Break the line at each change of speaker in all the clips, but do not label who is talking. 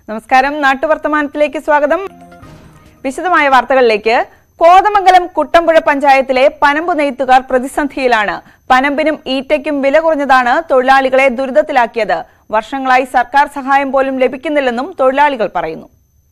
നമസ്കാരം നാട്ടുവർത്തമാനത്തിലേക്ക് സ്വാഗതം വിശദമായ വാർത്തകളിലേക്ക് കോതമംഗലം കുട്ടമ്പുഴ പഞ്ചായത്തിലെ പനമ്പ് നെയ്ത്തുകാർ പ്രതിസന്ധിയിലാണ് പനമ്പിനും ഈറ്റയ്ക്കും വില കുറഞ്ഞതാണ് തൊഴിലാളികളെ ദുരിതത്തിലാക്കിയത് വർഷങ്ങളായി സർക്കാർ സഹായം പോലും ലഭിക്കുന്നില്ലെന്നും തൊഴിലാളികൾ പറയുന്നു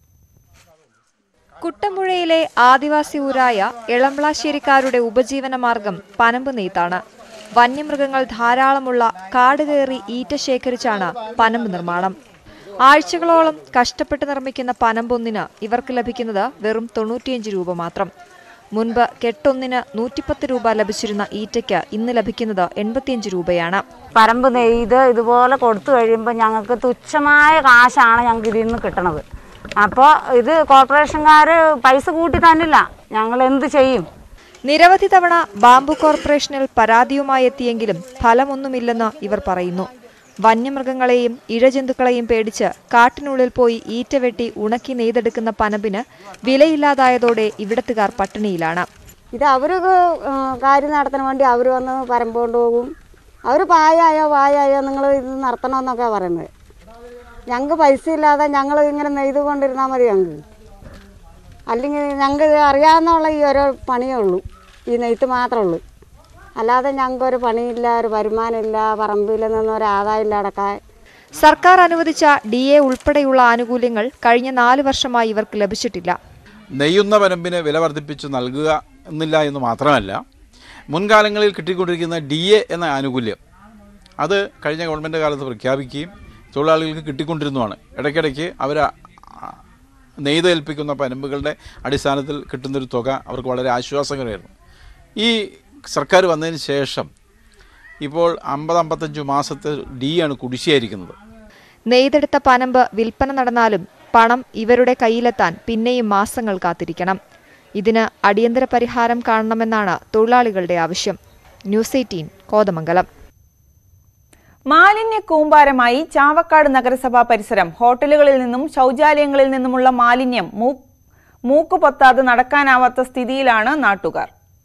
കുട്ടമ്പുഴയിലെ ആദിവാസി ഊരായ എളംപ്ലാശ്ശേരിക്കാരുടെ ഉപജീവന മാർഗം പനമ്പ് നെയ്ത്താണ് വന്യമൃഗങ്ങൾ ധാരാളമുള്ള കാട് കയറി ഈറ്റ ശേഖരിച്ചാണ് പനമ്പ് നിർമ്മാണം ആഴ്ചകളോളം കഷ്ടപ്പെട്ട് നിർമ്മിക്കുന്ന പനമ്പൊന്നിന് ഇവർക്ക് ലഭിക്കുന്നത് വെറും തൊണ്ണൂറ്റിയഞ്ച് രൂപ മാത്രം മുൻപ് കെട്ടൊന്നിന് നൂറ്റിപ്പത്ത് രൂപ ലഭിച്ചിരുന്ന ഈറ്റയ്ക്ക് ഇന്ന് ലഭിക്കുന്നത് എൺപത്തിയഞ്ച് രൂപയാണ്
പരമ്പ് നെയ്ത് ഇതുപോലെ കൊടുത്തു കഴിയുമ്പോൾ ഞങ്ങൾക്ക് തുച്ഛമായ കാശാണ് ഞങ്ങൾക്ക് ഇതിൽ നിന്ന് കിട്ടണത് അപ്പോൾ ഇത് കോർപ്പറേഷൻകാർ പൈസ കൂട്ടി തന്നില്ല ഞങ്ങൾ എന്ത് ചെയ്യും
നിരവധി തവണ ബാംബു കോർപ്പറേഷനിൽ പരാതിയുമായി എത്തിയെങ്കിലും ഫലമൊന്നുമില്ലെന്ന് ഇവർ പറയുന്നു വന്യമൃഗങ്ങളെയും ഇഴജന്തുക്കളെയും പേടിച്ച് കാട്ടിനുള്ളിൽ പോയി ഈറ്റ വെട്ടി ഉണക്കി നെയ്തെടുക്കുന്ന പനമ്പിന് വിലയില്ലാതായതോടെ ഇവിടത്തുകാർ പട്ടിണിയിലാണ്
ഇത് അവർ കാര്യം നടത്താൻ വേണ്ടി അവർ വന്ന് പരമ്പോണ്ട് പോകും അവർ പായായോ പായായോ നിങ്ങൾ ഇത് നടത്തണമെന്നൊക്കെ പറയുന്നത് ഞങ്ങൾക്ക് പൈസ ഇല്ലാതെ ഞങ്ങൾ ഇങ്ങനെ നെയ്ത് കൊണ്ടിരുന്നാൽ മതി ഞങ്ങൾക്ക് അല്ലെങ്കിൽ ഞങ്ങൾക്ക് അറിയാവുന്നുള്ള ഈ ഓരോ പണിയേ ഉള്ളൂ ഈ നെയ്ത്ത് മാത്രമേ ഉള്ളൂ അല്ലാതെ ഞങ്ങൾക്ക് ഒരു പണിയില്ല ഒരു വരുമാനമില്ല പറമ്പിൽ നിന്നും ഒരു ആദായം ഇല്ല അടക്കാൻ
സർക്കാർ അനുവദിച്ച ഡി എ ഉൾപ്പെടെയുള്ള ആനുകൂല്യങ്ങൾ കഴിഞ്ഞ നാല് വർഷമായി ഇവർക്ക് ലഭിച്ചിട്ടില്ല
നെയ്യുന്ന പരമ്പിന് വില വർദ്ധിപ്പിച്ച് നൽകുക എന്നില്ല എന്ന് മാത്രമല്ല മുൻകാലങ്ങളിൽ കിട്ടിക്കൊണ്ടിരിക്കുന്ന ഡി എ എന്ന ആനുകൂല്യം അത് കഴിഞ്ഞ ഗവൺമെൻറ് കാലത്ത് പ്രഖ്യാപിക്കുകയും തൊഴിലാളികൾക്ക് കിട്ടിക്കൊണ്ടിരുന്നതാണ് ഇടയ്ക്കിടയ്ക്ക് അവർ നെയ്തേൽപ്പിക്കുന്ന പരമ്പുകളുടെ അടിസ്ഥാനത്തിൽ കിട്ടുന്നൊരു തുക അവർക്ക് വളരെ ആശ്വാസകരമായിരുന്നു ഈ സർക്കാർ വന്നതിന് ശേഷം ഇപ്പോൾ അമ്പത് അമ്പത്തഞ്ച് മാസത്തെ ഡി ആണ് കുടിശ്ശിയായിരിക്കുന്നത്
നെയ്തെടുത്ത പനമ്പ് വിൽപ്പന നടന്നാലും പണം ഇവരുടെ കയ്യിലെത്താൻ പിന്നെയും മാസങ്ങൾ കാത്തിരിക്കണം ഇതിന് അടിയന്തര പരിഹാരം കാണണമെന്നാണ് തൊഴിലാളികളുടെ ആവശ്യം ന്യൂസ് എയ്റ്റീൻ കോതമംഗലം
മാലിന്യ കൂമ്പാരമായി ചാവക്കാട് നഗരസഭാ പരിസരം ഹോട്ടലുകളിൽ നിന്നും ശൗചാലയങ്ങളിൽ നിന്നുമുള്ള മാലിന്യം മൂ- മൂക്കുപൊത്താതെ നടക്കാനാവാത്ത സ്ഥിതിയിലാണ് നാട്ടുകാർ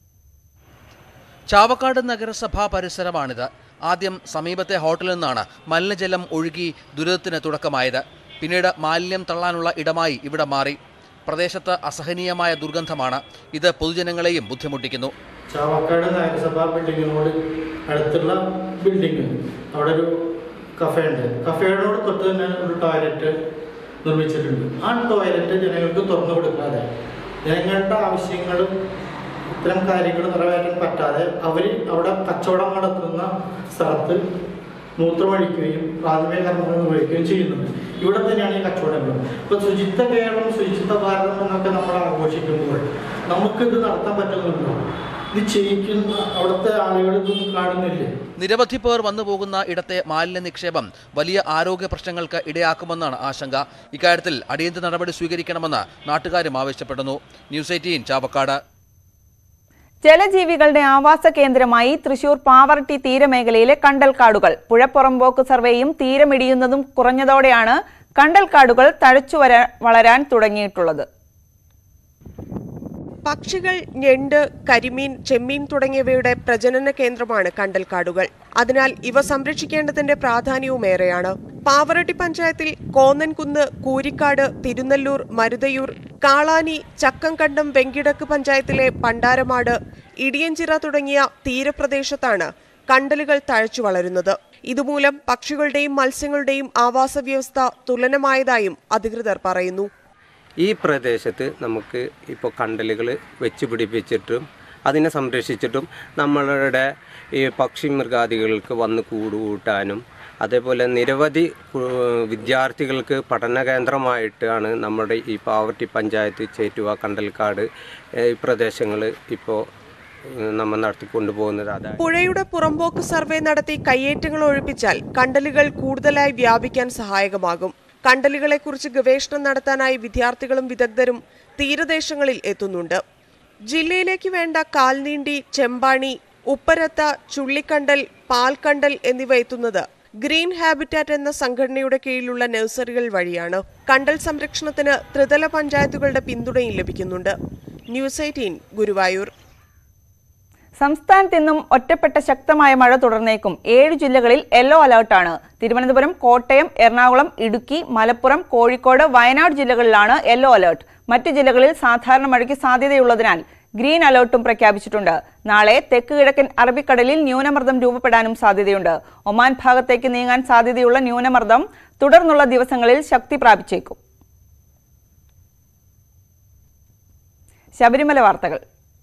ചാവക്കാട് നഗരസഭാ പരിസരമാണിത് ആദ്യം സമീപത്തെ ഹോട്ടലിൽ നിന്നാണ് മലിനജലം ഒഴുകി ദുരിതത്തിന് തുടക്കമായത് പിന്നീട് മാലിന്യം തള്ളാനുള്ള ഇടമായി ഇവിടെ മാറി പ്രദേശത്ത് അസഹനീയമായ ദുർഗന്ധമാണ് ഇത് പൊതുജനങ്ങളെയും ബുദ്ധിമുട്ടിക്കുന്നു
ചാവക്കാട് നഗരസഭാ ബിൽഡിങ്ങിനോട് അടുത്തുള്ള ബിൽഡിംഗ് അവിടെ ഒരു കഫേ ഉണ്ട് കഫേയോട് തൊട്ട് തന്നെ ഒരു ടോയ്ലറ്റ് നിർമ്മിച്ചിട്ടുണ്ട് ആ ടോയ്ലറ്റ് ജനങ്ങൾക്ക് തുറന്നു കൊടുക്കാതെ ജനങ്ങളുടെ ആവശ്യങ്ങളും ഇത്തരം കാര്യങ്ങൾ നിറവേറ്റാൻ പറ്റാതെ അവർ അവിടെ കച്ചവടം നടത്തുന്ന സ്ഥലത്ത് മൂത്രമൊഴിക്കുകയും പ്രാഥമിക കർമ്മങ്ങൾ നിർവഹിക്കുകയും ചെയ്യുന്നുണ്ട് ഇവിടെ തന്നെയാണ് ഈ കച്ചവടങ്ങൾ ഇപ്പോൾ ശുചിത്വ കേരളം ശുചിത്വ ഭാരതം എന്നൊക്കെ നമ്മൾ ആഘോഷിക്കുമ്പോൾ നമുക്കിത് നടത്താൻ പറ്റുന്നുണ്ടോ ഇത് ചെയ്യിക്കുന്ന അവിടുത്തെ ആളുകൾ ഇതൊന്നും കാണുന്നില്ലേ
നിരവധി പേർ വന്നു പോകുന്ന ഇടത്തെ മാലിന്യ നിക്ഷേപം വലിയ ആരോഗ്യ പ്രശ്നങ്ങൾക്ക് ഇടയാക്കുമെന്നാണ് ആശങ്ക ഇക്കാര്യത്തിൽ അടിയന്തര നടപടി സ്വീകരിക്കണമെന്ന് നാട്ടുകാരും ആവശ്യപ്പെടുന്നു ന്യൂസ് എയ്റ്റീൻ ചാവക്കാട്
ജലജീവികളുടെ ആവാസ കേന്ദ്രമായി തൃശൂർ പാവർട്ടി തീരമേഖലയിലെ കണ്ടൽക്കാടുകൾ പുഴപ്പുറമ്പോക്ക് സർവേയും തീരമിടിയുന്നതും കുറഞ്ഞതോടെയാണ് കണ്ടൽക്കാടുകൾ തഴച്ചു വരാ വളരാൻ തുടങ്ങിയിട്ടുള്ളത്
പക്ഷികൾ ഞണ്ട് കരിമീൻ ചെമ്മീൻ തുടങ്ങിയവയുടെ പ്രജനന കേന്ദ്രമാണ് കണ്ടൽക്കാടുകൾ അതിനാൽ ഇവ സംരക്ഷിക്കേണ്ടതിന്റെ പ്രാധാന്യവുമേറെയാണ് പാവറട്ടി പഞ്ചായത്തിൽ കോന്നൻകുന്ന് കൂരിക്കാട് തിരുനെല്ലൂർ മരുതയൂർ കാളാനി ചക്കംകണ്ടം വെങ്കിടക്ക് പഞ്ചായത്തിലെ പണ്ടാരമാട് ഇടിയഞ്ചിറ തുടങ്ങിയ തീരപ്രദേശത്താണ് കണ്ടലുകൾ തഴച്ചു വളരുന്നത് ഇതുമൂലം പക്ഷികളുടെയും മത്സ്യങ്ങളുടെയും ആവാസ വ്യവസ്ഥ തുലനമായതായും അധികൃതർ പറയുന്നു
ഈ പ്രദേശത്ത് നമുക്ക് ഇപ്പോൾ കണ്ടലുകൾ വെച്ച് പിടിപ്പിച്ചിട്ടും അതിനെ സംരക്ഷിച്ചിട്ടും നമ്മളുടെ ഈ പക്ഷി മൃഗാദികൾക്ക് വന്ന് കൂടുകൂട്ടാനും അതേപോലെ നിരവധി കു- വിദ്യാർത്ഥികൾക്ക് പഠന കേന്ദ്രമായിട്ടാണ് നമ്മുടെ ഈ പാവർട്ടി പഞ്ചായത്ത് ചേറ്റുവ കണ്ടൽക്കാട് ഏഹ്, ഈ പ്രദേശങ്ങൾ ഇപ്പോൾ ഏഹ്, നമ്മൾ നടത്തിക്കൊണ്ടു പോകുന്നത് അതായത്
പുഴയുടെ പുറമ്പോക്ക് സർവേ നടത്തി കയ്യേറ്റങ്ങൾ ഒഴിപ്പിച്ചാൽ കണ്ടലുകൾ കൂടുതലായി വ്യാപിക്കാൻ സഹായകമാകും കണ്ടലുകളെക്കുറിച്ച് ഗവേഷണം നടത്താനായി വിദ്യാർത്ഥികളും വിദഗ്ധരും തീരദേശങ്ങളിൽ എത്തുന്നുണ്ട് ജില്ലയിലേക്ക് വേണ്ട കാൽനീണ്ടി ചെമ്പാണി ഉപ്പരത്ത ചുള്ളിക്കണ്ടൽ പാൽക്കണ്ടൽ എന്നിവ എത്തുന്നത് ഗ്രീൻ ഹാബിറ്റാറ്റ് എന്ന സംഘടനയുടെ കീഴിലുള്ള നഴ്സറികൾ വഴിയാണ് കണ്ടൽ സംരക്ഷണത്തിന് ത്രിതല പഞ്ചായത്തുകളുടെ പിന്തുണയും ലഭിക്കുന്നുണ്ട് ന്യൂസ് എയ്റ്റീൻ ഗുരുവായൂർ
സംസ്ഥാനത്ത് ഇന്നും ഒറ്റപ്പെട്ട ശക്തമായ മഴ തുടർന്നേക്കും ഏഴ് ജില്ലകളിൽ യെല്ലോ അലർട്ടാണ് തിരുവനന്തപുരം കോട്ടയം എറണാകുളം ഇടുക്കി മലപ്പുറം കോഴിക്കോട് വയനാട് ജില്ലകളിലാണ് യെല്ലോ അലർട്ട് മറ്റു ജില്ലകളിൽ സാധാരണ മഴയ്ക്ക് സാധ്യതയുള്ളതിനാൽ ഗ്രീൻ അലർട്ടും പ്രഖ്യാപിച്ചിട്ടുണ്ട് നാളെ തെക്ക് കിഴക്കൻ അറബിക്കടലിൽ ന്യൂനമർദ്ദം രൂപപ്പെടാനും സാധ്യതയുണ്ട് ഒമാൻ ഭാഗത്തേക്ക് നീങ്ങാൻ സാധ്യതയുള്ള ന്യൂനമർദ്ദം തുടർന്നുള്ള ദിവസങ്ങളിൽ ശക്തി പ്രാപിച്ചേക്കും ശബരിമല വാർത്തകൾ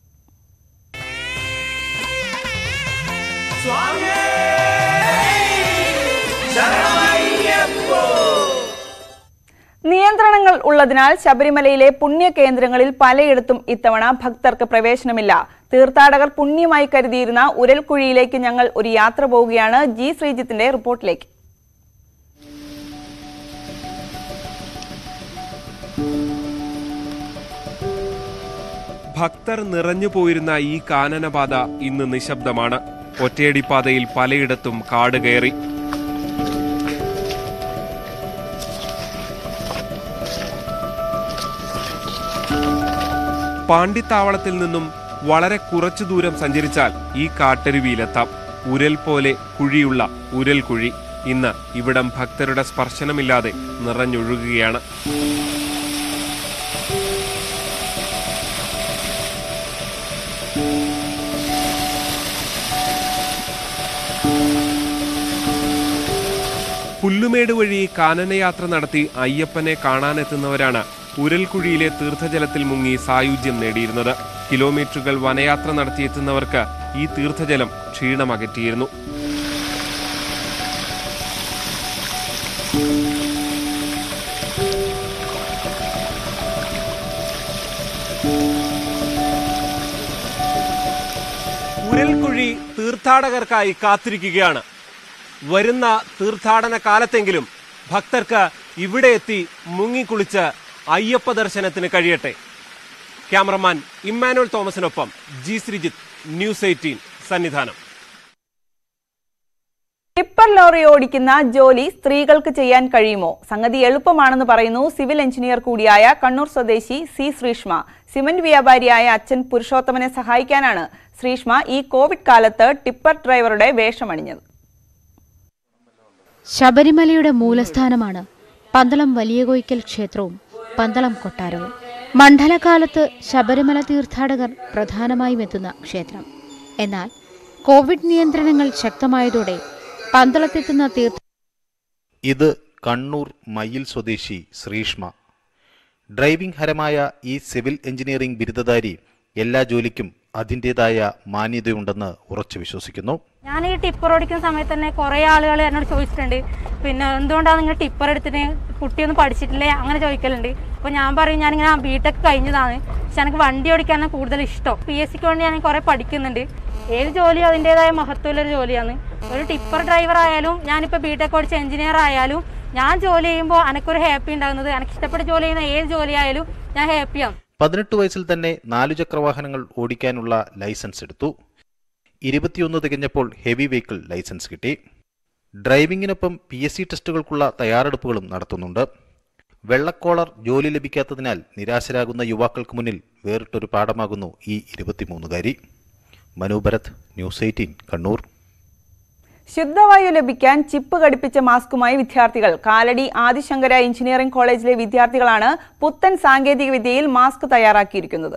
നിയന്ത്രണങ്ങൾ ഉള്ളതിനാൽ ശബരിമലയിലെ പുണ്യ കേന്ദ്രങ്ങളിൽ പലയിടത്തും ഇത്തവണ ഭക്തർക്ക് പ്രവേശനമില്ല തീർത്ഥാടകർ പുണ്യമായി കരുതിയിരുന്ന ഉരൽക്കുഴിയിലേക്ക് ഞങ്ങൾ ഒരു യാത്ര പോവുകയാണ് ജി ശ്രീജിത്തിന്റെ റിപ്പോർട്ടിലേക്ക്
ഭക്തർ നിറഞ്ഞു പോയിരുന്ന ഈ കാനനപാത ഇന്ന് നിശബ്ദമാണ് ഒറ്റയടിപ്പാതയിൽ പലയിടത്തും കാട് കയറി പാണ്ടിത്താവളത്തിൽ നിന്നും വളരെ കുറച്ചു ദൂരം സഞ്ചരിച്ചാൽ ഈ കാട്ടരുവിയിലെത്താം ഉരൽ പോലെ കുഴിയുള്ള ഉരൽ കുഴി ഇന്ന് ഇവിടം ഭക്തരുടെ സ്പർശനമില്ലാതെ നിറഞ്ഞൊഴുകുകയാണ് പുല്ലുമേട് വഴി കാനനയാത്ര നടത്തി അയ്യപ്പനെ കാണാനെത്തുന്നവരാണ് ഉരൽക്കുഴിയിലെ തീർത്ഥജലത്തിൽ മുങ്ങി സായുജ്യം നേടിയിരുന്നത് കിലോമീറ്ററുകൾ വനയാത്ര നടത്തിയെത്തുന്നവർക്ക് ഈ തീർത്ഥജലം ക്ഷീണമകറ്റിയിരുന്നു ഉരൽക്കുഴി തീർത്ഥാടകർക്കായി കാത്തിരിക്കുകയാണ് വരുന്ന തീർത്ഥാടന കാലത്തെങ്കിലും ഭക്തർക്ക് ഇവിടെ എത്തി മുങ്ങിക്കുളിച്ച് അയ്യപ്പ ദർശനത്തിന് കഴിയട്ടെ ക്യാമറമാൻ ഇമ്മാനുവൽ തോമസിനൊപ്പം G Sreejith news eighteen Sannidhanam
tipper lorry ഓടിക്കുന്ന ജോലി സ്ത്രീകൾക്ക് ചെയ്യാൻ കഴിയുമോ സംഗതി എളുപ്പമാണെന്ന് പറയുന്നു സിവിൽ എഞ്ചിനീയർ കൂടിയായ കണ്ണൂർ സ്വദേശി സി ശ്രീഷ്മ സിമന്റ് വ്യാപാരിയായ അച്ഛൻ പുരുഷോത്തമനെ സഹായിക്കാനാണ് ശ്രീഷ്മ ഈ കോവിഡ് കാലത്ത് ടിപ്പർ ഡ്രൈവറുടെ വേഷമണിഞ്ഞത്
ശബരിമലയുടെ മൂലസ്ഥാനമാണ് പന്തളം വലിയ കോയിക്കൽ ക്ഷേത്രവും പന്തളം കൊട്ടാരവും മണ്ഡലകാലത്ത് ശബരിമല തീർത്ഥാടകർ പ്രധാനമായും എത്തുന്ന ക്ഷേത്രം എന്നാൽ കോവിഡ് നിയന്ത്രണങ്ങൾ ശക്തമായതോടെ പന്തളത്തെത്തുന്ന തീർത്ഥ
ഇത് കണ്ണൂർ മയിൽ സ്വദേശി ശ്രീഷ്മ ഡ്രൈവിംഗ് ഹരമായ ഈ സിവിൽ എഞ്ചിനീയറിംഗ് ബിരുദധാരി എല്ലാ ജോലിക്കും അതിൻ്റെതായ മാന്യതയുണ്ടെന്ന് ഉറച്ചു വിശ്വസിക്കുന്നു
ഞാൻ ഈ ടിപ്പർ ഓടിക്കുന്ന സമയത്ത് തന്നെ കുറേ ആളുകൾ എന്നോട് ചോദിച്ചിട്ടുണ്ട് പിന്നെ എന്തുകൊണ്ടാണ് നിങ്ങൾ ടിപ്പർ എടുത്തിട്ട് കുട്ടിയൊന്നും പഠിച്ചിട്ടില്ലേ അങ്ങനെ ചോദിക്കലുണ്ട് അപ്പോൾ ഞാൻ പറയും ഞാനിങ്ങനെ ബിടെക് കഴിഞ്ഞതാണ് പക്ഷെ എനിക്ക് വണ്ടി ഓടിക്കാനാണ് കൂടുതൽ ഇഷ്ടം പി എസ് സിക്ക് വേണ്ടി ഞാൻ കുറേ പഠിക്കുന്നുണ്ട് ഏത് ജോലിയും അതിൻ്റെതായ മഹത്വമുള്ളൊരു ജോലിയാണ് ഒരു ടിപ്പർ ഡ്രൈവർ ആയാലും ഞാനിപ്പോൾ ബിടെക് ഓടിച്ച എഞ്ചിനീയർ ആയാലും ഞാൻ ജോലി ചെയ്യുമ്പോൾ എനിക്കൊരു ഹാപ്പി ഉണ്ടാകുന്നത് എനിക്ക് ഇഷ്ടപ്പെട്ട ജോലി ചെയ്യുന്ന ഏത് ജോലി ആയാലും ഞാൻ ഹാപ്പിയാണ്
പതിനെട്ട് വയസ്സിൽ തന്നെ നാലുചക്ര വാഹനങ്ങൾ ഓടിക്കാനുള്ള ലൈസൻസ് എടുത്തു ഇരുപത്തിയൊന്ന് തികഞ്ഞപ്പോൾ ഹെവി വെഹിക്കിൾ ലൈസൻസ് കിട്ടി ഡ്രൈവിംഗിനൊപ്പം പി എസ് സി ടെസ്റ്റുകൾക്കുള്ള തയ്യാറെടുപ്പുകളും നടത്തുന്നുണ്ട് വെള്ളക്കോളർ ജോലി ലഭിക്കാത്തതിനാൽ നിരാശരാകുന്ന യുവാക്കൾക്ക് മുന്നിൽ വേറിട്ടൊരു പാഠമാകുന്നു ഈ ഇരുപത്തിമൂന്നുകാരി മനു ഭരത് ന്യൂസ് എയ്റ്റീൻ കണ്ണൂർ
ശുദ്ധവായു ലഭിക്കാൻ ചിപ്പ് ഘടിപ്പിച്ച മാസ്കുമായി വിദ്യാർത്ഥികൾ കാലടി ആദിശങ്കര എഞ്ചിനീയറിംഗ് കോളേജിലെ വിദ്യാർത്ഥികളാണ് പുത്തൻ സാങ്കേതിക വിദ്യയിൽ മാസ്ക് തയ്യാറാക്കിയിരിക്കുന്നത്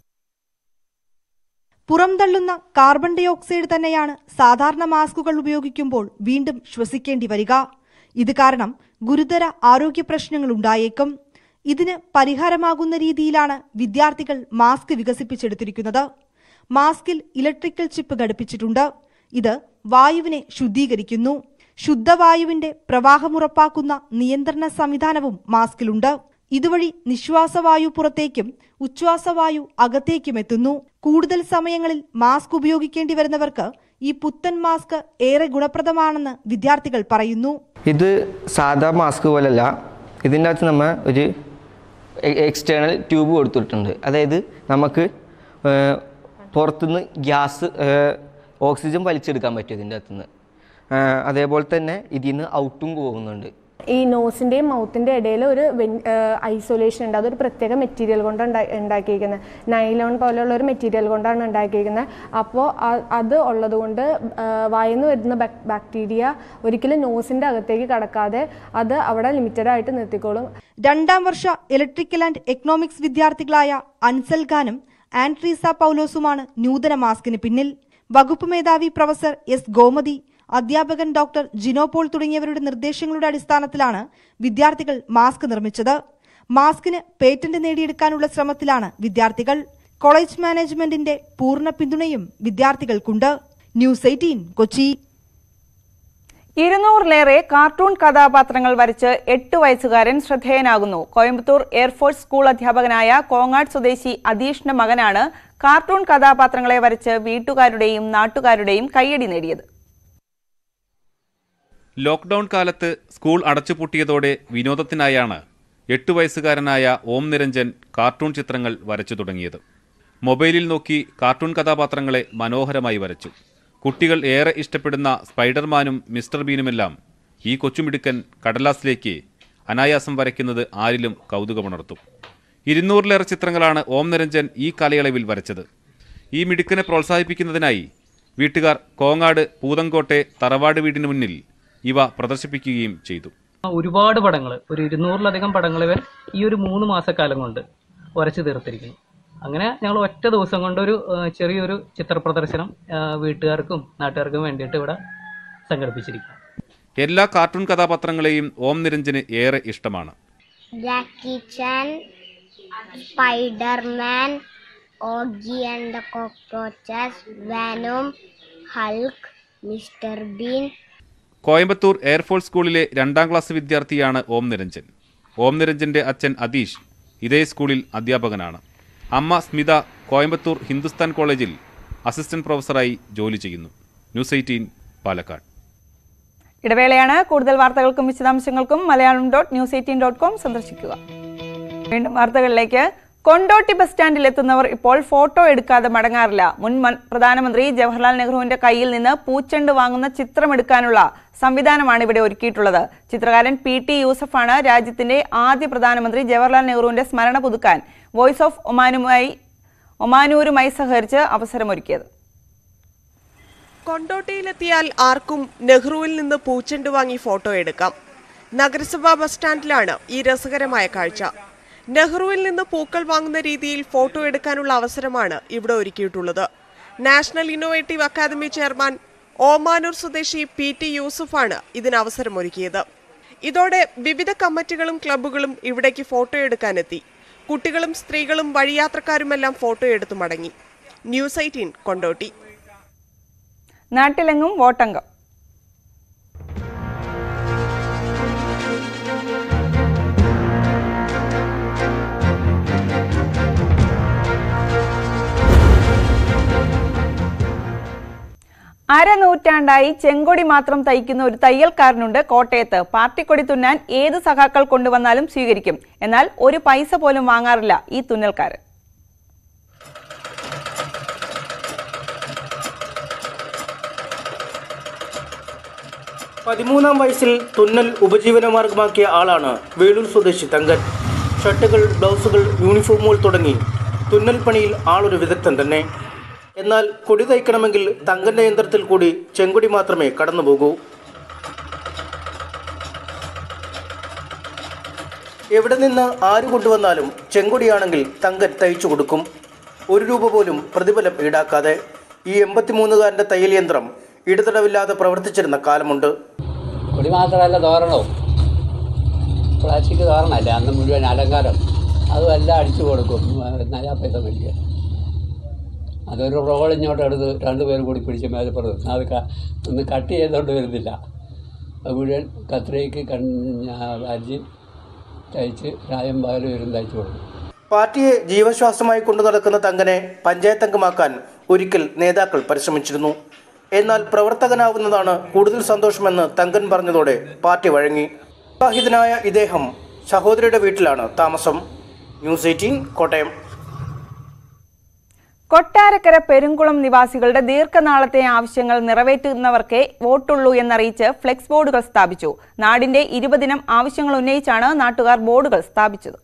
പുറംതള്ളുന്ന കാർബൺ ഡൈ ഓക്സൈഡ് തന്നെയാണ് സാധാരണ മാസ്കുകൾ ഉപയോഗിക്കുമ്പോൾ വീണ്ടും ശ്വസിക്കേണ്ടി വരിക ഇത് കാരണം ഗുരുതര ആരോഗ്യ പ്രശ്നങ്ങൾ ഉണ്ടായേക്കും ഇതിന് പരിഹാരമാകുന്ന രീതിയിലാണ് വിദ്യാർത്ഥികൾ മാസ്ക് വികസിപ്പിച്ചെടുത്തിരിക്കുന്നത് മാസ്കിൽ ഇലക്ട്രിക്കൽ ചിപ്പ് ഘടിപ്പിച്ചിട്ടുണ്ട് ഇത് വായുവിനെ ശുദ്ധീകരിക്കുന്നു ശുദ്ധവായുവിന്റെ പ്രവാഹമുറപ്പാക്കുന്ന നിയന്ത്രണ സംവിധാനവും മാസ്കിലുണ്ട് ഇതുവഴി നിശ്വാസവായു പുറത്തേക്കും ഉച്ഛ്വാസവായു അകത്തേക്കും എത്തുന്നു കൂടുതൽ സമയങ്ങളിൽ മാസ്ക് ഉപയോഗിക്കേണ്ടി വരുന്നവർക്ക് ഈ പുത്തൻ മാസ്ക് ഏറെ ഗുണപ്രദമാണെന്ന് വിദ്യാർത്ഥികൾ പറയുന്നു
ഇത് സാധാ മാസ്ക് പോലല്ല ഇതിൻ്റെ അകത്ത് നമ്മൾ ഒരു എക്സ്റ്റേണൽ ട്യൂബ് കൊടുത്തിട്ടുണ്ട് അതായത് നമുക്ക് ഏഹ്, പുറത്തുനിന്ന് ഗ്യാസ് ഏഹ്, ഓക്സിജൻ വലിച്ചെടുക്കാൻ പറ്റും ഇതിൻ്റെ അകത്തുനിന്ന് ഏഹ്, അതേപോലെ തന്നെ ഇതിൽ നിന്ന് ഔട്ടും പോകുന്നുണ്ട്
ഈ നോസിൻ്റെയും മൗത്തിൻ്റെ ഇടയിൽ ഒരു ഐസൊലേഷൻ ഉണ്ട് അതൊരു പ്രത്യേക മെറ്റീരിയൽ കൊണ്ട് ഉണ്ടാക്കിയിരിക്കുന്നത് നൈലോൺ പോലെയുള്ള ഒരു മെറ്റീരിയൽ കൊണ്ടാണ് ഉണ്ടാക്കിയിരിക്കുന്നത് അപ്പോൾ അത് ഉള്ളതുകൊണ്ട് വായിൽ നിന്ന് വരുന്ന ബാക്ടീരിയ ഒരിക്കലും നോസിൻ്റെ അകത്തേക്ക് കടക്കാതെ അത് അവിടെ ലിമിറ്റഡ് ആയിട്ട് നിർത്തിക്കോളും
രണ്ടാം വർഷ ഇലക്ട്രിക്കൽ ആൻഡ് എക്കണോമിക്സ് വിദ്യാർത്ഥികളായ അൻസൽ ഖാനും ആൻട്രീസ പൗലോസുമാണ് നൂതന മാസ്കിന് പിന്നിൽ വകുപ്പ് മേധാവി പ്രൊഫസർ എസ് ഗോമതി അധ്യാപകൻ ഡോക്ടർ ജിനോ പോൾ തുടങ്ങിയവരുടെ നിർദ്ദേശങ്ങളുടെ അടിസ്ഥാനത്തിലാണ് വിദ്യാർത്ഥികൾ മാസ്ക് നിർമ്മിച്ചത് മാസ്കിന് പേറ്റന്റ് നേടിയെടുക്കാനുള്ള ശ്രമത്തിലാണ് വിദ്യാർത്ഥികൾ കോളേജ് മാനേജ്മെന്റിന്റെ പൂർണ്ണ പിന്തുണയും വിദ്യാർത്ഥികൾക്കുണ്ട് ന്യൂസ് എയ്റ്റീൻ കൊച്ചി
ഇരുന്നൂറിലേറെ കാർട്ടൂൺ കഥാപാത്രങ്ങൾ വരച്ച് എട്ട് വയസ്സുകാരൻ ശ്രദ്ധേയനാകുന്നു കോയമ്പത്തൂർ എയർഫോഴ്സ് സ്കൂൾ അധ്യാപകനായ കോങ്ങാട് സ്വദേശി അതീഷിന്റെ മകനാണ് കാർട്ടൂൺ കഥാപാത്രങ്ങളെ വരച്ച് വീട്ടുകാരുടെയും നാട്ടുകാരുടെയും കയ്യടി നേടിയത്
ലോക്ക്ഡൌൺ കാലത്ത് സ്കൂൾ അടച്ചുപൂട്ടിയതോടെ വിനോദത്തിനായാണ് എട്ട് വയസ്സുകാരനായ ഓം നിരഞ്ജൻ കാർട്ടൂൺ ചിത്രങ്ങൾ വരച്ചു തുടങ്ങിയത് മൊബൈലിൽ നോക്കി കാർട്ടൂൺ കഥാപാത്രങ്ങളെ മനോഹരമായി വരച്ചു കുട്ടികൾ ഏറെ ഇഷ്ടപ്പെടുന്ന സ്പൈഡർമാനും മിസ്റ്റർ ബീനുമെല്ലാം ഈ കൊച്ചുമിടുക്കൻ കടലാസിലേക്ക് അനായാസം വരയ്ക്കുന്നത് ആരിലും കൗതുകമുണർത്തും ഇരുന്നൂറിലേറെ ചിത്രങ്ങളാണ് ഓം നിരഞ്ജൻ ഈ കാലയളവിൽ വരച്ചത് ഈ മിടുക്കനെ പ്രോത്സാഹിപ്പിക്കുന്നതിനായി വീട്ടുകാർ കോങ്ങാട് പൂതങ്കോട്ടെ തറവാട് വീടിന് മുന്നിൽ ഇവ പ്രദർശിപ്പിക്കുകയും ചെയ്തു
ഒരുപാട് പടങ്ങൾ ഒരു ഇരുന്നൂറിലധികം പടങ്ങൾ ഇവർ ഈ ഒരു മൂന്ന് മാസക്കാലം കൊണ്ട് വരച്ചു തീർത്തിരിക്കുന്നു അങ്ങനെ ഞങ്ങൾ ഒറ്റ ദിവസം കൊണ്ട് ഒരു ചെറിയൊരു ചിത്ര പ്രദർശനം വീട്ടുകാർക്കും നാട്ടുകാർക്കും വേണ്ടിയിട്ട് ഇവിടെ സംഘടിപ്പിച്ചിരിക്കുന്നു
എല്ലാ കാർട്ടൂൺ കഥാപാത്രങ്ങളെയും ഓം നിരഞ്ജന് ഏറെ ഇഷ്ടമാണ്
Jackie Chan Spiderman Oggy and the Cockroaches Venom Hulk Mister Bean
Coimbatore air force സ്കൂളിലെ രണ്ടാം ക്ലാസ് വിദ്യാർത്ഥിയാണ് ഓം നിരഞ്ജൻ ഓം നിരഞ്ജന്റെ അച്ഛൻ അതീഷ് ഇതേ സ്കൂളിൽ അധ്യാപകനാണ് അമ്മ സ്മിത കോയമ്പത്തൂർ ഹിന്ദുസ്ഥാൻ കോളേജിൽ അസിസ്റ്റന്റ് പ്രൊഫസറായി ജോലി ചെയ്യുന്നു ന്യൂസ് എയ്റ്റീൻ പാലക്കാട്
ഇടവേളയാണ് കൂടുതൽ വാർത്തകൾക്കും വിശദാംശങ്ങൾക്കും Malayalam dot news eighteen dot com സന്ദർശിക്കുക വീണ്ടും വാർത്തകളിലേക്ക് കൊണ്ടോട്ടി ബസ് സ്റ്റാൻഡിൽ എത്തുന്നവർ ഇപ്പോൾ ഫോട്ടോ എടുക്കാതെ മടങ്ങാറില്ല മുൻ പ്രധാനമന്ത്രി ജവഹർലാൽ നെഹ്റുവിന്റെ കയ്യിൽ നിന്ന് പൂച്ചെണ്ട് വാങ്ങുന്ന ചിത്രമെടുക്കാനുള്ള സംവിധാനമാണ് ഇവിടെ ഒരുക്കിയിട്ടുള്ളത് ചിത്രകാരൻ പി ടി യൂസഫാണ് രാജ്യത്തിന്റെ ആദ്യ പ്രധാനമന്ത്രി ജവഹർലാൽ നെഹ്റുവിന്റെ സ്മരണ പുതുക്കാൻ വോയിസ് ഓഫ് ഒമാനുമായി ഒമാനൂരുമായി സഹകരിച്ച് അവസരമൊരുക്കിയത്
കൊണ്ടോട്ടിയിലെത്തിയാൽ ആർക്കും നെഹ്റുവിൽ നിന്ന് പൂച്ചെണ്ട് വാങ്ങി ഫോട്ടോ എടുക്കാം നഗരസഭാ ബസ് സ്റ്റാൻഡിലാണ് ഈ രസകരമായ കാഴ്ച നെഹ്റുവിൽ നിന്ന് പൂക്കൾ വാങ്ങുന്ന രീതിയിൽ ഫോട്ടോ എടുക്കാനുള്ള അവസരമാണ് ഇവിടെ ഒരുക്കിയിട്ടുള്ളത് national innovative academy chairman Omanoor സ്വദേശി പി ടി യൂസുഫാണ് ഇതിന് അവസരമൊരുക്കിയത് ഇതോടെ വിവിധ കമ്മിറ്റികളും ക്ലബ്ബുകളും ഇവിടേക്ക് ഫോട്ടോ എടുക്കാനെത്തി കുട്ടികളും സ്ത്രീകളും വഴിയാത്രക്കാരുമെല്ലാം ഫോട്ടോ എടുത്തു മടങ്ങി ന്യൂസ് എയ്റ്റീൻ കൊണ്ടോട്ടി
നാട്ടിലെങ്ങും വോട്ടംഗം അരനൂറ്റാണ്ടായി ചെങ്കൊടി മാത്രം തയ്ക്കുന്ന ഒരു തയ്യൽക്കാരനുണ്ട് കോട്ടയത്ത് പാർട്ടിക്കൊടി തുന്നാൻ ഏത് സഖാക്കൾ കൊണ്ടുവന്നാലും സ്വീകരിക്കും എന്നാൽ ഒരു പൈസ പോലും വാങ്ങാറില്ല ഈ തുന്നൽക്കാരൻ
പതിമൂന്നാം വയസ്സിൽ തുന്നൽ ഉപജീവനമാർഗമാക്കിയ ആളാണ് വേളൂർ സ്വദേശി തങ്കൻ ഷർട്ടുകൾ ബ്ലൗസുകൾ യൂണിഫോമുകൾ തുടങ്ങി തുന്നൽ പണിയിൽ ആളൊരു വിദഗ്ധൻ തന്നെ എന്നാൽ കൊടി തയ്ക്കണമെങ്കിൽ തങ്കന്റെ യന്ത്രത്തിൽ കൂടി ചെങ്കൊടി മാത്രമേ കടന്നു പോകൂ എവിടെ നിന്ന് ആര് കൊണ്ടുവന്നാലും ചെങ്കൊടിയാണെങ്കിൽ തങ്കൻ തയ്ച്ചു കൊടുക്കും ഒരു രൂപ പോലും പ്രതിഫലം ഈടാക്കാതെ ഈ എൺപത്തിമൂന്നുകാരൻ്റെ തയ്യൽ യന്ത്രം ഇടതടവില്ലാതെ പ്രവർത്തിച്ചിരുന്ന കാലമുണ്ട്
കൊടി മാത്രമല്ല തോരണവും പ്ലാസ്റ്റിക് തോരണമല്ലേ അന്ന് മുഴുവൻ അലങ്കാരം അതും എല്ലാം അടിച്ചു കൊടുക്കും നയാ പൈസ മേടിക്കാൻ അതൊരു റോൾ ഇങ്ങോട്ട് എടുത്ത് രണ്ടുപേരും കൂടി പിടിച്ച് മേൽപ്പുറത്ത് അത് ഒന്ന് കട്ട് ചെയ്തുകൊണ്ട് വരുന്നില്ല അത് മുഴുവൻ കത്രിക്ക് കണ്ണ് അരിഞ്ഞ് തയ്ച്ച് രായം പകലും വരും തയ്ച്ചു കൊടുക്കും
പാർട്ടിയെ ജീവശ്വാസമായി കൊണ്ടു നടക്കുന്ന തങ്കനെ പഞ്ചായത്ത് അംഗമാക്കാൻ ഒരിക്കൽ നേതാക്കൾ പരിശ്രമിച്ചിരുന്നു എന്നാൽ പ്രവർത്തകനാവുന്നതാണ് കൂടുതൽ സന്തോഷമെന്ന് തങ്കൻ പറഞ്ഞതോടെ പാർട്ടി വഴങ്ങി വിവാഹിതനായ ഇദ്ദേഹം സഹോദരിയുടെ വീട്ടിലാണ് താമസം ന്യൂസ് എയ്റ്റീൻ കോട്ടയം
കൊട്ടാരക്കര പെരുങ്കുളം നിവാസികളുടെ ദീർഘനാളത്തെ ആവശ്യങ്ങൾ നിറവേറ്റുന്നവർക്കേ വോട്ടുള്ളൂ എന്നറിയിച്ച് ഫ്ലെക്സ് ബോർഡുകൾ സ്ഥാപിച്ചു നാടിന്റെ ഇരുപതിനം ആവശ്യങ്ങൾ ഉന്നയിച്ചാണ് നാട്ടുകാർ ബോർഡുകൾ സ്ഥാപിച്ചത്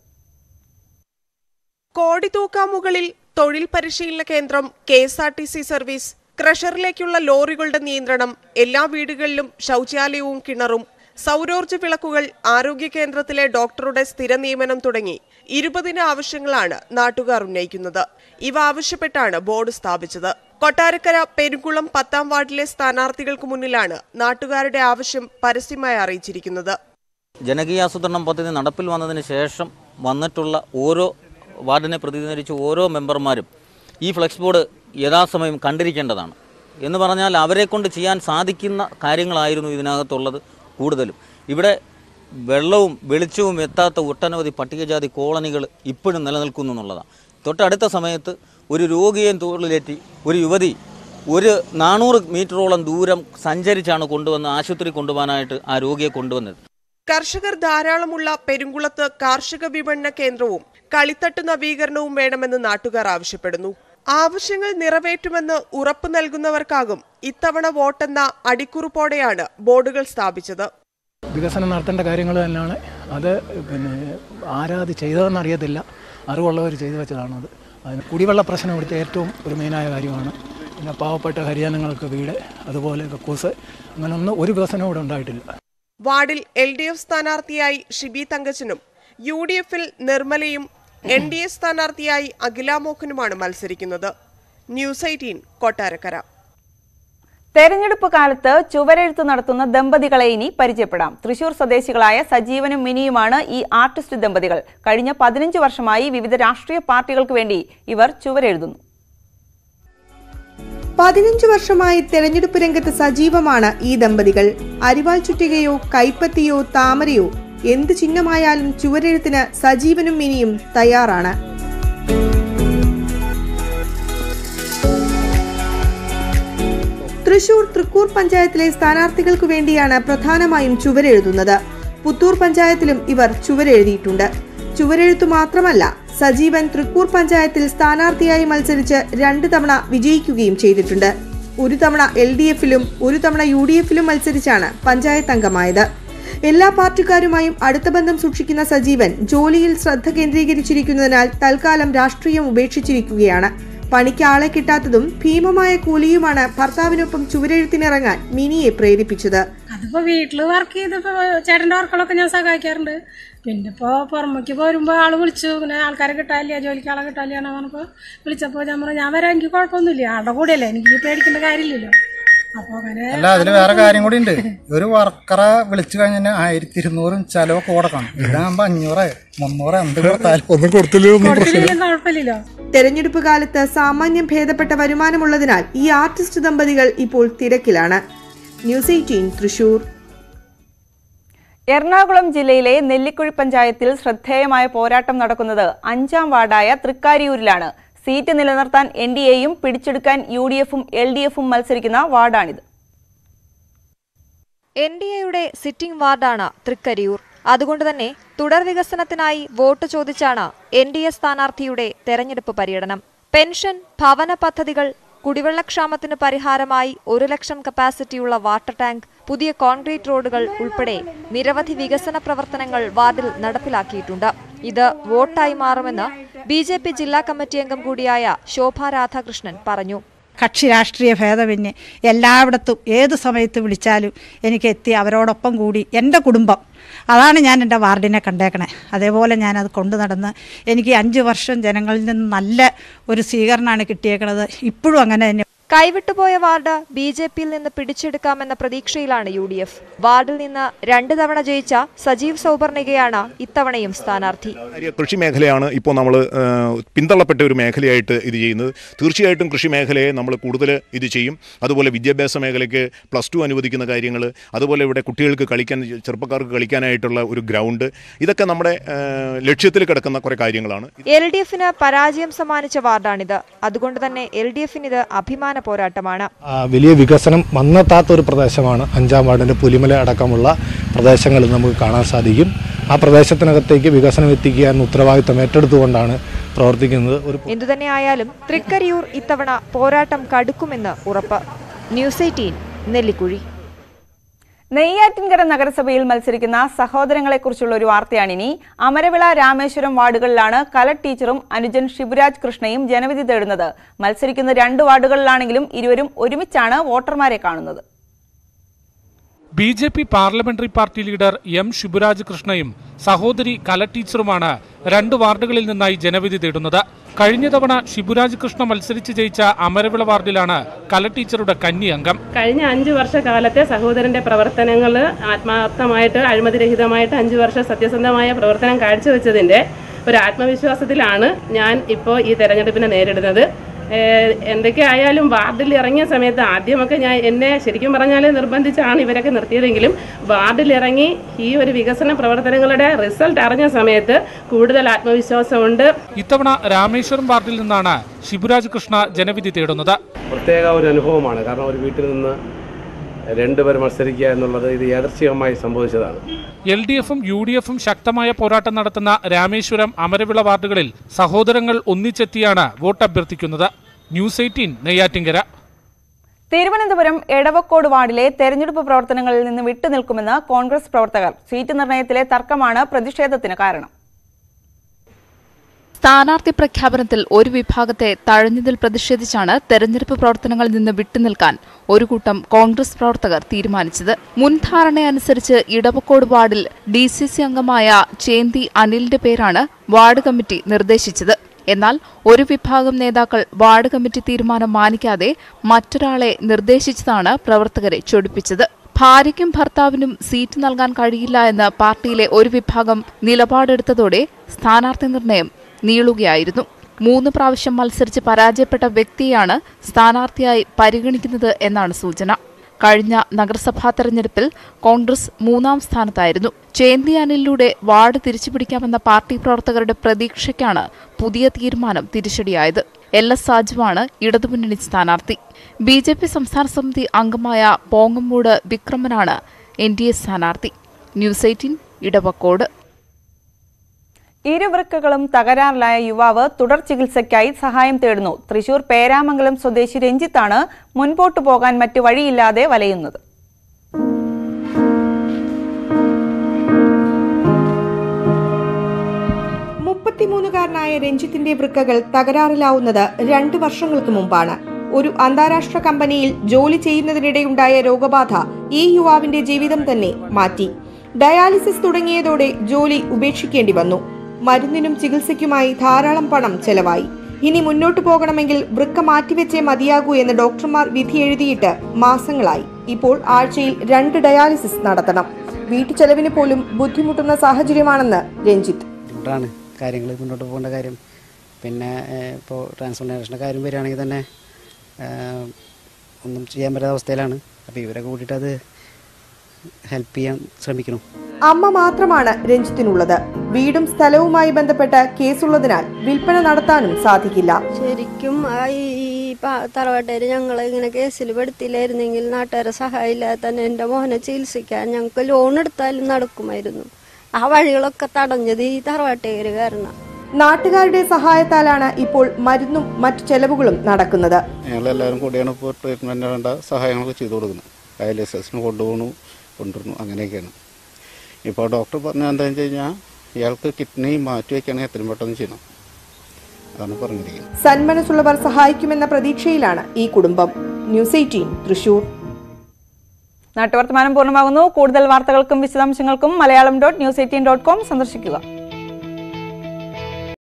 കോടിതൂക്കാമുകളിൽ തൊഴിൽ പരിശീലന കേന്ദ്രം K S R T C service ക്രഷറിലേക്കുള്ള ലോറികളുടെ നിയന്ത്രണം എല്ലാ വീടുകളിലും ശൗചാലയവും കിണറും സൗരോർജ്ജ വിളക്കുകൾ ആരോഗ്യ കേന്ദ്രത്തിലെ ഡോക്ടറുടെ സ്ഥിര നിയമനം തുടങ്ങി ഇരുപതിന് ആവശ്യങ്ങളാണ് നാട്ടുകാർ ഉന്നയിക്കുന്നത് ഇവ ആവശ്യപ്പെട്ടാണ് ബോർഡ് സ്ഥാപിച്ചത് കൊട്ടാരക്കര പെരുകുളം പത്താം വാർഡിലെ സ്ഥാനാർത്ഥികൾക്ക് മുന്നിലാണ് നാട്ടുകാരുടെ ആവശ്യം പരസ്യമായി അറിയിച്ചിരിക്കുന്നത്
ജനകീയാസൂത്രണം പദ്ധതി നടപ്പിൽ വന്നതിന് ശേഷം വന്നിട്ടുള്ള ഓരോ വാർഡിനെ പ്രതിനിധീകരിച്ച് ഓരോ മെമ്പർമാരും ഈ ഫ്ലെക്സ് ബോർഡ് യഥാസമയം കണ്ടിരിക്കേണ്ടതാണ് എന്ന് പറഞ്ഞാൽ അവരെ കൊണ്ട് ചെയ്യാൻ സാധിക്കുന്ന കാര്യങ്ങളായിരുന്നു ഇതിനകത്തുള്ളത് കൂടുതലും ഇവിടെ വെള്ളവും വെളിച്ചവും എത്താത്ത ഒട്ടനവധി പട്ടികജാതി കോളനികൾ ഇപ്പോഴും നിലനിൽക്കുന്നു എന്നുള്ളതാണ് തൊട്ടടുത്ത സമയത്ത് ഒരു രോഗിയെ തോളിലേറ്റി ഒരു യുവതി ഒരു നാനൂറ് മീറ്ററോളം ദൂരം സഞ്ചരിച്ചാണ് കൊണ്ടുവന്ന് ആശുപത്രി കൊണ്ടുപോകാനായിട്ട് ആ രോഗിയെ കൊണ്ടുവന്നത്
കർഷകർ ധാരാളമുള്ള പെരുങ്കുളത്ത് കാർഷിക വിപണന കേന്ദ്രവും കളിത്തട്ട് നവീകരണവും വേണമെന്ന് നാട്ടുകാർ ആവശ്യപ്പെടുന്നു ആവശ്യങ്ങൾ നിറവേറ്റുമെന്ന് ഉറപ്പു നൽകുന്നവർക്കാകും ഇത്തവണ വോട്ടെന്ന അടിക്കുറിപ്പോടെയാണ് ബോർഡുകൾ സ്ഥാപിച്ചത്
വികസനം നടത്തേണ്ട കാര്യങ്ങൾ തന്നെയാണ് അത് പിന്നെ ആരാത് ചെയ്തതെന്ന് അറിയത്തില്ല അറിവുള്ളവർ ചെയ്തു വെച്ചതാണത് അതിന് കുടിവെള്ള പ്രശ്നം ഇവിടുത്തെ ഏറ്റവും ഒരു മെയിനായ കാര്യമാണ് പിന്നെ പാവപ്പെട്ട ഹരിജനങ്ങൾക്ക് വീട് അതുപോലെ കക്കൂസ് അങ്ങനെയൊന്നും ഒരു വികസനവും ഇവിടെ ഉണ്ടായിട്ടില്ല
വാർഡിൽ എൽ ഡി എഫ് സ്ഥാനാർത്ഥിയായി ഷിബി തങ്കച്ചനും യു ഡി എഫിൽ നിർമ്മലയും എൻ ഡി എ സ്ഥാനാർത്ഥിയായി അഖില മോഹനുമാണ് മത്സരിക്കുന്നത് ന്യൂസ് എയ്റ്റീൻ കൊട്ടാരക്കര
തെരഞ്ഞെടുപ്പ് കാലത്ത് ചുവരെഴുത്ത് നടത്തുന്ന ദമ്പതികളെ ഇനി പരിചയപ്പെടാം തൃശൂർ സ്വദേശികളായ സജീവനും മിനിയുമാണ് ഈ ആർട്ടിസ്റ്റ് ദമ്പതികൾ കഴിഞ്ഞ പതിനഞ്ച് വർഷമായി വിവിധ രാഷ്ട്രീയ പാർട്ടികൾക്ക് വേണ്ടി ഇവർ ചുവരെഴുതുന്നു
പതിനഞ്ചു വർഷമായി തെരഞ്ഞെടുപ്പ് രംഗത്ത് സജീവമാണ് ഈ ദമ്പതികൾ അരിവാൾ ചുറ്റികയോ കൈപ്പത്തിയോ താമരയോ എന്ത് ചിഹ്നമായാലും ചുവരെഴുത്തിന് സജീവനും മിനിയും തയ്യാറാണ് തൃശൂർ തൃക്കൂർ പഞ്ചായത്തിലെ സ്ഥാനാർത്ഥികൾക്കു വേണ്ടിയാണ് പ്രധാനമായും ചുവരെഴുതുന്നത് പുത്തൂർ പഞ്ചായത്തിലും ഇവർ ചുവരെഴുതിയിട്ടുണ്ട് ചുവരെഴുത്തു മാത്രമല്ല സജീവൻ തൃക്കൂർ പഞ്ചായത്തിൽ സ്ഥാനാർത്ഥിയായി മത്സരിച്ച് രണ്ട് തവണ വിജയിക്കുകയും ചെയ്തിട്ടുണ്ട് ഒരു തവണ എൽ ഡി എഫിലും ഒരു തവണ യു ഡി എഫിലും മത്സരിച്ചാണ് പഞ്ചായത്ത് അംഗമായത് എല്ലാ പാർട്ടിക്കാരുമായും അടുത്ത ബന്ധം സൂക്ഷിക്കുന്ന സജീവൻ ജോലിയിൽ ശ്രദ്ധ കേന്ദ്രീകരിച്ചിരിക്കുന്നതിനാൽ തൽക്കാലം രാഷ്ട്രീയം ഉപേക്ഷിച്ചിരിക്കുകയാണ് പണിക്ക് ആളെ കിട്ടാത്തതും ഭീമമായ കൂലിയുമാണ് ഭർത്താവിനൊപ്പം ചുവരെഴുത്തിനിറങ്ങാൻ മിനിയെ പ്രേരിപ്പിച്ചത്
അതിപ്പോ വീട്ടില് വർക്ക് ചെയ്തപ്പോ ചേട്ടന്റെ വർക്കുകളൊക്കെ ഞാൻ സഹായിക്കാറുണ്ട് പിന്നെ ഇപ്പോ പുറമേക്ക് പോരുമ്പോ ആള് വിളിച്ചു ഇങ്ങനെ ആൾക്കാരെ കിട്ടാനില്ല ജോലിക്ക് ആളെ കിട്ടാനില്ല എന്ന് പറഞ്ഞപ്പോ വിളിച്ചപ്പോ ഞാൻ പറഞ്ഞു ഞാൻ വരാൻ എനിക്ക് കുഴപ്പമൊന്നുമില്ല ആളുടെ കൂടെയല്ലേ എനിക്ക് പേടിക്കേണ്ട കാര്യമില്ലല്ലോ അപ്പൊ അങ്ങനെ
അല്ല അതിൽ വേറെ കാര്യം കൂടി ഉണ്ട് ഒരു വർക്കറെ വിളിച്ചു കഴിഞ്ഞാൽ ആയിരത്തി ഇരുന്നൂറും ചെലവൊക്കെ കൊടുക്കണം ഇതാകുമ്പോ അഞ്ഞൂറ് മുന്നൂറ് എന്ത് കൊടുത്താലും ഒന്നും
കൊടുത്തില്ലെങ്കിലും കുഴപ്പമില്ലല്ലോ
തെരഞ്ഞെടുപ്പ് കാലത്ത് സാമാന്യം ഭേദപ്പെട്ട വരുമാനമുള്ളതിനാൽ ഈ ആർട്ടിസ്റ്റ് ദമ്പതികൾ ഇപ്പോൾ തിരക്കിലാണ് ന്യൂസ് എയ്റ്റീൻ തൃശൂർ
എറണാകുളം ജില്ലയിലെ നെല്ലിക്കുഴി പഞ്ചായത്തിൽ ശ്രദ്ധേയമായ പോരാട്ടം നടക്കുന്നത് അഞ്ചാം വാർഡായ തൃക്കാരിയൂരിലാണ് സീറ്റ് നിലനിർത്താൻ എൻ ഡി എയും പിടിച്ചെടുക്കാൻ യു ഡി എഫും എൽ ഡി എഫും മത്സരിക്കുന്ന വാർഡാണിത്
എൻ ഡി എയുടെ സിറ്റിംഗ് വാർഡാണ് തൃക്കരിയൂർ അതുകൊണ്ട് തന്നെ തുടർ വികസനത്തിനായി വോട്ട് ചോദിച്ചാണ് എൻ ഡി എ സ്ഥാനാർത്ഥിയുടെ തെരഞ്ഞെടുപ്പ് പര്യടനം പെൻഷൻ ഭവന പദ്ധതികൾ കുടിവെള്ളക്ഷാമത്തിന് പരിഹാരമായി ഒരു ലക്ഷം കപ്പാസിറ്റിയുള്ള വാട്ടർ ടാങ്ക് പുതിയ കോൺക്രീറ്റ് റോഡുകൾ ഉൾപ്പെടെ നിരവധി വികസന പ്രവർത്തനങ്ങൾ വാർഡിൽ നടപ്പിലാക്കിയിട്ടുണ്ട് ഇത് വോട്ടായി മാറുമെന്ന് ബി ജെ പി ജില്ലാ കമ്മിറ്റി അംഗം കൂടിയായ ശോഭ രാധാകൃഷ്ണൻ പറഞ്ഞു
കക്ഷി രാഷ്ട്രീയ ഭേദമന്യേ എല്ലായിടത്തും ഏത് സമയത്ത് വിളിച്ചാലും എനിക്ക് എത്തി അവരോടൊപ്പം കൂടി എൻ്റെ കുടുംബം അതാണ് ഞാൻ എൻ്റെ വാർഡിനെ കണ്ടേക്കണേ അതേപോലെ ഞാനത് കൊണ്ടു നടന്ന് എനിക്ക് അഞ്ച് വർഷം ജനങ്ങളിൽ നിന്ന് നല്ല ഒരു സ്വീകരണമാണ് കിട്ടിയേക്കണത് ഇപ്പോഴും അങ്ങനെ തന്നെ
കൈവിട്ടുപോയ വാർഡ് ബി ജെ പിയിൽ നിന്ന് പിടിച്ചെടുക്കാമെന്ന പ്രതീക്ഷയിലാണ് യു ഡി എഫ് വാർഡിൽ നിന്ന് രണ്ട് തവണ ജയിച്ച സജീവ് സൗപർണികയാണ് ഇത്തവണയും സ്ഥാനാർത്ഥി
കാര്യം കൃഷി മേഖലയാണ് ഇപ്പോൾ നമ്മൾ പിന്തള്ളപ്പെട്ട ഒരു മേഖലയായിട്ട് ഇത് ചെയ്യുന്നത് തീർച്ചയായിട്ടും കൃഷി മേഖലയെ നമ്മൾ കൂടുതൽ ഇത് ചെയ്യും അതുപോലെ വിദ്യാഭ്യാസ മേഖലയ്ക്ക് പ്ലസ് ടു അനുവദിക്കുന്ന കാര്യങ്ങൾ അതുപോലെ ഇവിടെ കുട്ടികൾക്ക് കളിക്കാൻ ചെറുപ്പക്കാർക്ക് കളിക്കാനായിട്ടുള്ള ഒരു ഗ്രൗണ്ട് ഇതൊക്കെ നമ്മുടെ ആ, ലക്ഷ്യത്തിൽ കിടക്കുന്ന കുറേ കാര്യങ്ങളാണ്
എൽ ഡി എഫിന് പരാജയം സമ്മാനിച്ച വാർഡാണിത് അതുകൊണ്ട് തന്നെ എൽ ഡി എഫിന് ഇത് അഭിമാന പോരാട്ടമാണ്
ആ, വലിയ വികസനം വന്നെത്താത്ത ഒരു പ്രദേശമാണ് അഞ്ചാം വാർഡിൻ്റെ പുലിമല അടക്കമുള്ള പ്രദേശങ്ങളിൽ നമുക്ക് കാണാൻ സാധിക്കും ആ പ്രദേശത്തിനകത്തേക്ക് വികസനം എത്തിക്കുക എന്ന ഉത്തരവാദിത്തം ഏറ്റെടുത്തുകൊണ്ടാണ് പ്രവർത്തിക്കുന്നത് ഒരു
എന്തുതന്നെയായാലും തൃക്കരിയൂർ ഇത്തവണ പോരാട്ടം കടുക്കുമെന്ന് ഉറപ്പ് ന്യൂസ് എയ്റ്റീൻ നെല്ലിക്കുഴി
നെയ്യാറ്റിൻകര നഗരസഭയിൽ മത്സരിക്കുന്ന സഹോദരങ്ങളെക്കുറിച്ചുള്ള ഒരു വാർത്തയാണിനി അമരവിള രാമേശ്വരം വാർഡുകളിലാണ് കലക് ടീച്ചറും അനുജൻ ഷിബുരാജ് കൃഷ്ണയും ജനവിധി തേടുന്നത് മത്സരിക്കുന്ന രണ്ട് വാർഡുകളിലാണെങ്കിലും ഇരുവരും ഒരുമിച്ചാണ് വോട്ടർമാരെ കാണുന്നത്
B J P parliamentary party leader M Shiburaj കൃഷ്ണയും സഹോദരി കല ടീച്ചറുമാണ് രണ്ട് വാർഡുകളിൽ നിന്നായി ജനവിധി തേടുന്നത് കഴിഞ്ഞ തവണ ശിബുരാജ് കൃഷ്ണ മത്സരിച്ച് ജയിച്ച അമരവിള വാർഡിലാണ് കല ടീച്ചറുടെ കന്നി അംഗം
കഴിഞ്ഞ അഞ്ച് വർഷക്കാലത്തെ സഹോദരന്റെ പ്രവർത്തനങ്ങൾ ആത്മാർത്ഥമായിട്ട് അഴിമതിരഹിതമായിട്ട് അഞ്ച് വർഷം സത്യസന്ധമായ പ്രവർത്തനം കാഴ്ചവെച്ചതിന്റെ ഒരു ആത്മവിശ്വാസത്തിലാണ് ഞാൻ ഇപ്പോൾ ഈ തെരഞ്ഞെടുപ്പിനെ നേരിടുന്നത് ഏഹ് എന്തൊക്കെ ആയാലും വാർഡിൽ ഇറങ്ങിയ സമയത്ത് ആദ്യമൊക്കെ ഞാൻ എന്നെ ശരിക്കും പറഞ്ഞാൽ നിർബന്ധിച്ചാണ് ഇവരൊക്കെ നിർത്തിയതെങ്കിലും വാർഡിൽ ഇറങ്ങി ഈ ഒരു വികസന പ്രവർത്തനങ്ങളുടെ റിസൾട്ട് അറിഞ്ഞ സമയത്ത് കൂടുതൽ ആത്മവിശ്വാസമുണ്ട്
ഇത്തവണ രാമേശ്വരം വാർഡിൽ നിന്നാണ് ശിബുരാജ് കൃഷ്ണ ജനവിധി തേടുന്നത്
പ്രത്യേക ഒരു അനുഭവമാണ് കാരണം ഒരു വീട്ടിൽ നിന്ന് രണ്ടുപേർ മത്സരിക്കുക എന്നുള്ളത് ഇത് യാദർച്ഛികമായി സംഭവിച്ചതാണ്
എൽ ഡി എഫും യു ഡി എഫും ശക്തമായ പോരാട്ടം നടത്തുന്ന രാമേശ്വരം അമരവിള വാർഡുകളിൽ സഹോദരങ്ങൾ ഒന്നിച്ചെത്തിയാണ് വോട്ട് അഭ്യർത്ഥിക്കുന്നത് ന്യൂസ് എയ്റ്റീൻ നെയ്യാറ്റിങ്കര
തിരുവനന്തപുരം എടവക്കോട് വാർഡിലെ തെരഞ്ഞെടുപ്പ് പ്രവർത്തനങ്ങളിൽ നിന്ന് വിട്ടുനിൽക്കുമെന്ന് കോൺഗ്രസ് പ്രവർത്തകർ സീറ്റ് നിർണയത്തിലെ തർക്കമാണ് പ്രതിഷേധത്തിന് കാരണം
സ്ഥാനാർത്ഥി പ്രഖ്യാപനത്തിൽ ഒരു വിഭാഗത്തെ തഴഞ്ഞതിൽ പ്രതിഷേധിച്ചാണ് തെരഞ്ഞെടുപ്പ് പ്രവർത്തനങ്ങളിൽ നിന്ന് വിട്ടുനിൽക്കാൻ ഒരു കൂട്ടം കോൺഗ്രസ് പ്രവർത്തകർ തീരുമാനിച്ചത് മുൻധാരണയനുസരിച്ച് ഇടവക്കോട് വാർഡിൽ ഡി സി സി അംഗമായ ചേന്തി അനിലിന്റെ പേരാണ് വാർഡ് കമ്മിറ്റി നിർദ്ദേശിച്ചത് എന്നാൽ ഒരു വിഭാഗം നേതാക്കൾ വാർഡ് കമ്മിറ്റി തീരുമാനം മാനിക്കാതെ മറ്റൊരാളെ നിർദ്ദേശിച്ചതാണ് പ്രവർത്തകരെ ചൊടിപ്പിച്ചത് ഭാര്യയ്ക്കും ഭർത്താവിനും സീറ്റ് നൽകാൻ കഴിയില്ല എന്ന് പാർട്ടിയിലെ ഒരു വിഭാഗം നിലപാടെടുത്തതോടെ സ്ഥാനാർത്ഥി നിർണയം നീളുകയായിരുന്നു മൂന്ന് പ്രാവശ്യം മത്സരിച്ച് പരാജയപ്പെട്ട വ്യക്തിയാണ് സ്ഥാനാർത്ഥിയായി പരിഗണിക്കുന്നത് എന്നാണ് സൂചന കഴിഞ്ഞ നഗരസഭാ തെരഞ്ഞെടുപ്പിൽ കോൺഗ്രസ് മൂന്നാം സ്ഥാനത്തായിരുന്നു ചേന്തി അനിലിലൂടെ വാർഡ് തിരിച്ചുപിടിക്കാമെന്ന പാർട്ടി പ്രവർത്തകരുടെ പ്രതീക്ഷയ്ക്കാണ് പുതിയ തീരുമാനം തിരിച്ചടിയായത് എൽ എസ് സാജുവാണ് ഇടതുമുന്നണി സ്ഥാനാർത്ഥി ബി ജെ പി സംസ്ഥാന സമിതി അംഗമായ പോങ്ങമ്മൂട് വിക്രമനാണ് എൻ ഡി എ സ്ഥാനാർത്ഥി ന്യൂസ് എയ്റ്റീൻ ഇടവക്കോട്
ഇരുവൃക്കകളും തകരാറിലായ യുവാവ് തുടർ ചികിത്സയ്ക്കായി സഹായം തേടുന്നു തൃശൂർ പേരാമംഗലം സ്വദേശി രഞ്ജിത്താണ് മുൻപോട്ടു പോകാൻ മറ്റു വഴിയില്ലാതെ വലയുന്നത്
മുപ്പത്തിമൂന്നുകാരനായ രഞ്ജിത്തിന്റെ വൃക്കകൾ തകരാറിലാവുന്നത് രണ്ടു വർഷങ്ങൾക്ക് മുമ്പാണ് ഒരു അന്താരാഷ്ട്ര കമ്പനിയിൽ ജോലി ചെയ്യുന്നതിനിടെയുണ്ടായ രോഗബാധ ഈ യുവാവിന്റെ ജീവിതം തന്നെ മാറ്റി ഡയാലിസിസ് തുടങ്ങിയതോടെ ജോലി ഉപേക്ഷിക്കേണ്ടി വന്നു മരുന്നിനും ചികിത്സയ്ക്കുമായി ധാരാളം പണം ചെലവായി ഇനി മുന്നോട്ടു പോകണമെങ്കിൽ വൃക്ക മാറ്റിവെച്ചേ മതിയാകൂ എന്ന് ഡോക്ടർമാർ വിധി എഴുതിയിട്ട് മാസങ്ങളായി ഇപ്പോൾ ആഴ്ചയിൽ രണ്ട് ഡയാലിസിസ് നടത്തണം വീട്ടുചെലവിന് പോലും ബുദ്ധിമുട്ടുന്ന സാഹചര്യമാണെന്ന് രഞ്ജിത്ത്
ബുദ്ധിമുട്ടാണ് കാര്യങ്ങൾ മുന്നോട്ട് പോകേണ്ട കാര്യം പിന്നെ ഇപ്പോൾ ട്രാൻസ്പ്ലാന്റേഷൻ്റെ കാര്യം വരികയാണെങ്കിൽ തന്നെ ഏഹ്, ഒന്നും ചെയ്യാൻ പറ്റാത്ത അവസ്ഥയിലാണ് അപ്പോൾ ഇവരൊക്കെ കൂട്ടിയിട്ട് അത് ഹെൽപ്പ് ചെയ്യാൻ ശ്രമിക്കണം
അമ്മ മാത്രമാണ് രഞ്ജിത്തിനുള്ളത് വീടും സ്ഥലവുമായി ബന്ധപ്പെട്ട കേസുള്ളതിനാൽ വിൽപ്പന നടത്താനും സാധിക്കില്ല
ശരിക്കും ആ ഈ ഈ പ- തറവാട്ടുകാര് ഞങ്ങളെ ഇങ്ങനെ കേസിൽ പെടുത്തില്ലായിരുന്നെങ്കിൽ നാട്ടുകാരെ സഹായമില്ലാതെ തന്നെ എൻ്റെ മോനെ ചികിത്സിക്കാൻ ഞങ്ങൾക്ക് ലോൺ എടുത്താലും നടക്കുമായിരുന്നു ആ വഴികളൊക്കെ തടഞ്ഞത് ഈ തറവാട്ടുകാര് കാരണം
നാട്ടുകാരുടെ സഹായത്താലാണ് ഇപ്പോൾ മരുന്നും മറ്റു ചെലവുകളും നടക്കുന്നത്
ഞങ്ങളെല്ലാവരും കൂടിയാണ് ഇപ്പോൾ ട്രീറ്റ്മെൻറ്റ് വേണ്ട സഹായങ്ങളൊക്കെ ചെയ്തു കൊടുക്കുന്നത് ഡയാലിസിസിന് കൊണ്ടുപോകണു കൊണ്ടുവരുന്നു അങ്ങനെയൊക്കെയാണ് ഇപ്പോൾ ഡോക്ടർ പറഞ്ഞത് എന്താണെന്ന് വെച്ച് കഴിഞ്ഞാൽ ഇയാൾക്ക് കിഡ്നി മാറ്റി വയ്ക്കുകയാണെങ്കിൽ എത്രയും പെട്ടെന്ന് ചെയ്യണം അതാണ് പറഞ്ഞിരിക്കുന്നത്
സന്മനസ്സുള്ളവർ സഹായിക്കുമെന്ന പ്രതീക്ഷയിലാണ് ഈ കുടുംബം ന്യൂസ് എയ്റ്റീൻ തൃശൂർ
നാട്ടുവർത്തമാനം പൂർണ്ണമാകുന്നു കൂടുതൽ വാർത്തകൾക്കും വിശദാംശങ്ങൾക്കും Malayalam dot news eighteen dot com സന്ദർശിക്കുക